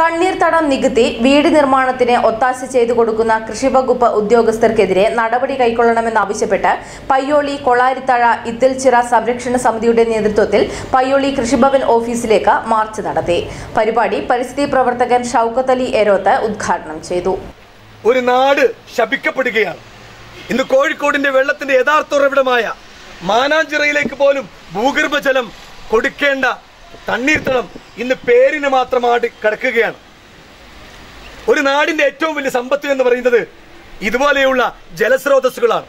തണ്ണീർത്തടം നികുതി വീട് നിർമ്മാണത്തിന് ഒത്താശ ചെയ്തു കൊടുക്കുന്ന കൃഷിവകുപ്പ് ഉദ്യോഗസ്ഥർക്കെതിരെ നടപടി കൈക്കൊള്ളണമെന്നാവശ്യപ്പെട്ട് പയ്യോളി കൊളാരിത്തഴ ഇത്തിൽച്ചിറ സംരക്ഷണ സമിതിയുടെ നേതൃത്വത്തിൽ പയ്യോളി കൃഷിഭവൻ ഓഫീസിലേക്ക് മാർച്ച് നടത്തി പരിപാടി പരിസ്ഥിതി പ്രവർത്തകൻ ഷൌക്കത്ത് അലി എരോത്ത് ഉദ്ഘാടനം ചെയ്തു ഒരു നാട് ശപിക്കപ്പെടുകയാണ് ഇന്ന് കോഴിക്കോടിന്റെ വെള്ളത്തിന്റെ യഥാർത്ഥ ഉറവിടമായ മാനാഞ്ചിറയിലേക്ക് പോലും ഭൂഗർഭജലം കൊടുക്കേണ്ട തണ്ണീർത്തടം ഇന്ന് പേരിന് മാത്രമായിട്ട് കിടക്കുകയാണ് ഒരു നാടിന്റെ ഏറ്റവും വലിയ സമ്പത്ത് എന്ന് പറയുന്നത് ഇതുപോലെയുള്ള ജലസ്രോതസ്സുകളാണ്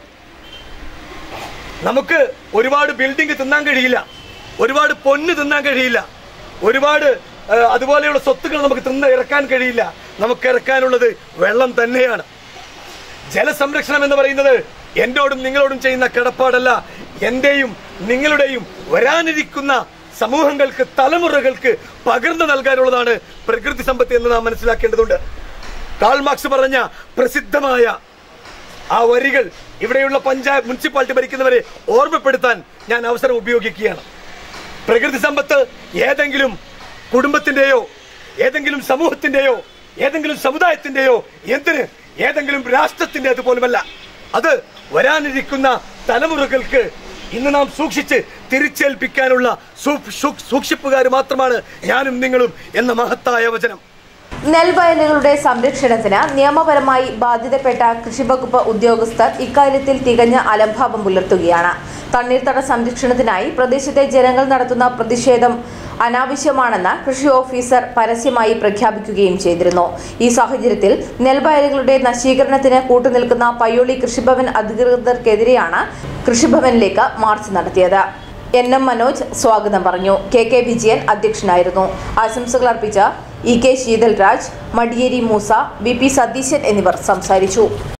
നമുക്ക് ഒരുപാട് ബിൽഡിംഗ് തിന്നാൻ കഴിയില്ല ഒരുപാട് പൊന്ന് തിന്നാൻ കഴിയില്ല ഒരുപാട് ആ, അതുപോലെയുള്ള സ്വത്തുക്കൾ നമുക്ക് തിന്ന് ഇറക്കാൻ കഴിയില്ല നമുക്ക് ഇറക്കാനുള്ളത് വെള്ളം തന്നെയാണ് ജലസംരക്ഷണം എന്ന് പറയുന്നത് എന്നോടും നിങ്ങളോടും ചെയ്യുന്ന കിടപ്പാടല്ല എന്റെയും നിങ്ങളുടെയും വരാനിരിക്കുന്ന സമൂഹങ്ങൾക്ക് തലമുറകൾക്ക് പകർന്നു നൽകാനുള്ളതാണ് പ്രകൃതി സമ്പത്ത് എന്ന് നാം മനസ്സിലാക്കേണ്ടതുണ്ട് കാൾ മാർക്സ് പറഞ്ഞ പ്രസിദ്ധമായ ആ വരികൾ ഇവിടെയുള്ള പഞ്ചായത്ത് മുനിസിപ്പാലിറ്റി ഭരിക്കുന്നവരെ ഓർമ്മപ്പെടുത്താൻ ഞാൻ അവസരം ഉപയോഗിക്കുകയാണ് പ്രകൃതി സമ്പത്ത് ഏതെങ്കിലും കുടുംബത്തിന്റെയോ ഏതെങ്കിലും സമൂഹത്തിന്റെയോ ഏതെങ്കിലും സമുദായത്തിന്റെയോ എന്തിന് ഏതെങ്കിലും രാഷ്ട്രത്തിന്റെ അതുപോലുമല്ല അത് വരാനിരിക്കുന്ന തലമുറകൾക്ക് ഇന്ന് നാം സൂക്ഷിച്ച് തിരിച്ചേൽപ്പിക്കാനുള്ള സൂ- സൂ- സൂക്ഷിപ്പുകാർ മാത്രമാണ് ഞാനും നിങ്ങളും എന്ന മഹത്തായ വചനം നെൽവയലുകളുടെ സംരക്ഷണത്തിന് നിയമപരമായി ബാധ്യതപ്പെട്ട കൃഷിവകുപ്പ് ഉദ്യോഗസ്ഥർ ഇക്കാര്യത്തിൽ തികഞ്ഞ അലംഭാവം പുലർത്തുകയാണ് തണ്ണീർത്തട സംരക്ഷണത്തിനായി പ്രദേശത്തെ ജനങ്ങൾ നടത്തുന്ന പ്രതിഷേധം അനാവശ്യമാണെന്ന് കൃഷി ഓഫീസർ പരസ്യമായി പ്രഖ്യാപിക്കുകയും ചെയ്തിരുന്നു ഈ സാഹചര്യത്തിൽ നെൽവയലുകളുടെ നശീകരണത്തിന് കൂട്ടുനിൽക്കുന്ന പയ്യോളി കൃഷിഭവൻ അധികൃതർക്കെതിരെയാണ് കൃഷിഭവനിലേക്ക് മാർച്ച് നടത്തിയത് എൻ എം മനോജ് സ്വാഗതം പറഞ്ഞു കെ കെ വിജയൻ അധ്യക്ഷനായിരുന്നു ആശംസകൾ അർപ്പിച്ച E K Sheethal Raj Madiyeri Moosa V P Satheesan എന്നിവർ സംസാരിച്ചു